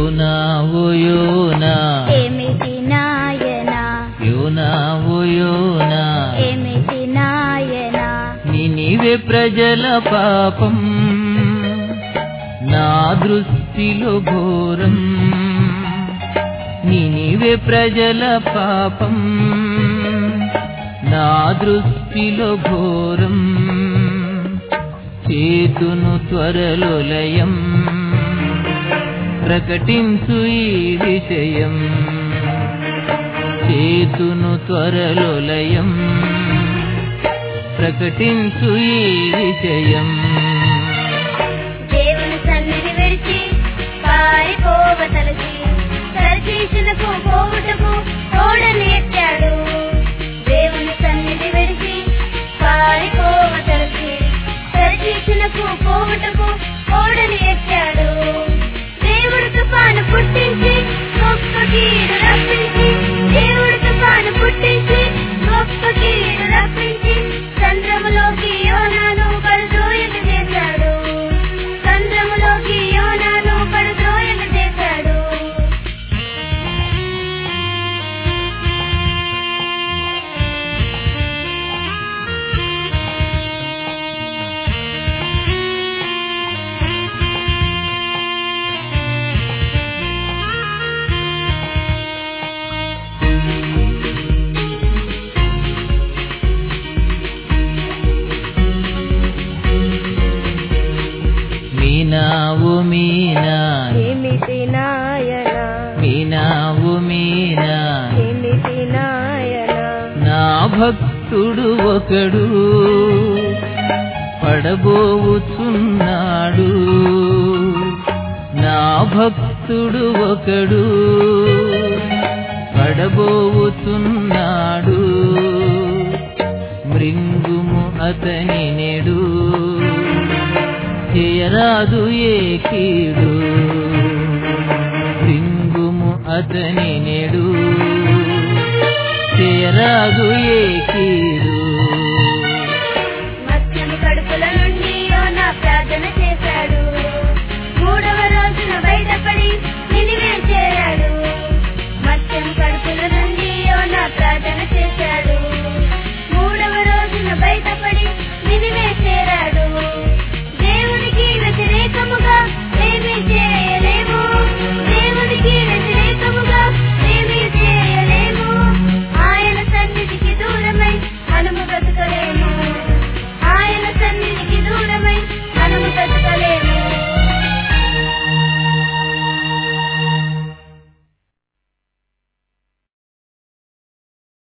యోనా ఓ యోనా ఏమిటి నాయనా యోనా ఓ యోనా ఏమిటి నాయనా నినివే ప్రజల పాపం నా దృష్టిలో ఘోరం నినివే ప్రజల పాపం నా దృష్టిలో ఘోరం చేతును త్వరలో లయం ప్రకటించు ఈ విషయం చేతును త్వరలో లయం ప్రకటించు ఈ విషయం దేవుని సన్నిధి విడిచి పారిపోవ తలచి సరచేసినకు పోవుటకు తోడని ఎత్తాడు దేవుని సన్నిధి విడిచి పారిపోవ తలచి సరచేసినకు పోవుటకు తోడని ఎత్తాడు దేవుడు తుఫాను పుట్టించి గొప్ప కీడు రప్పించి దేవుడు తుఫాను పుట్టించి గొప్ప కీడు రప్పించి చంద్రములోకి యోనాను పడుద్రోయలు చేశాడు చంద్రములోకి యోనాను పడుద్రోయలు చేశాడు మీనా ఓ మీనా ఏమిటి నాయన మీనా ఓ మీనా ఏమిటి నాయన నా భక్తుడు ఒకడు పడబోవుచున్నాడు నా భక్తుడు ఒకడు పడబోవుచున్నాడు మృంగుము అతని నెడు చేయరాదు ఏ కీడు మృంగుము అతని నెడు చేయరాదు ఏ కీడు